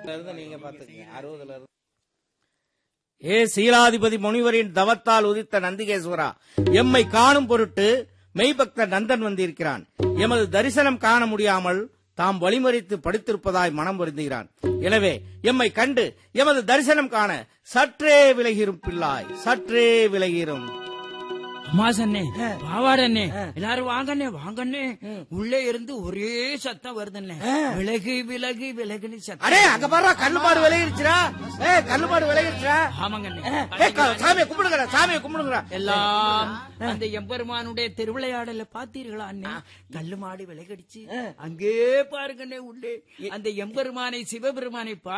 இருந்து நீங்க பாத்துக்கங்க அறுபதுல இருந்து ஏ சீலாதிபதி முனிவரின் தவத்தால் உதித்த நந்திகேஸ்வரா எம்மை காணும் பொருட்டு மெய்பக்த நந்தன் வந்திருக்கிறான் எமது தரிசனம் காண முடியாமல் தாம் வழிமறித்து படுத்திருப்பதாய் மனம் வருந்துகிறான் எனவே எம்மை கண்டு எமது தரிசனம் காண சற்றே விலகிரும் பிள்ளாய் சற்றே விலகிரும் அம்மாசண்ணே பாவாடண்ணே எல்லாரும் வாங்கண்ணே வாங்கண்ணே உள்ளே இருந்து ஒரே சத்தம் வருதுண்ணே விலகு விலகு விலகுன்னு சத்தம் அடே அங்க பாரு கல்லுபாடு விலகிருச்சுடா ஏ கல்லுபாடு விலகிருச்சுடா ஆமாங்கண்ணே ஏ, க- சாமியை கும்பிடுங்கடா சாமியை கும்பிடுங்கடா எல்லாம் அந்த எம்பெருமானுடைய திருவிளையாடல பாத்தீர்களா அண்ணே கல்லு மாடு விலகடிச்சு அங்கே பாருங்கண்ணே உள்ளே அந்த எம்பெருமானை சிவபெருமானை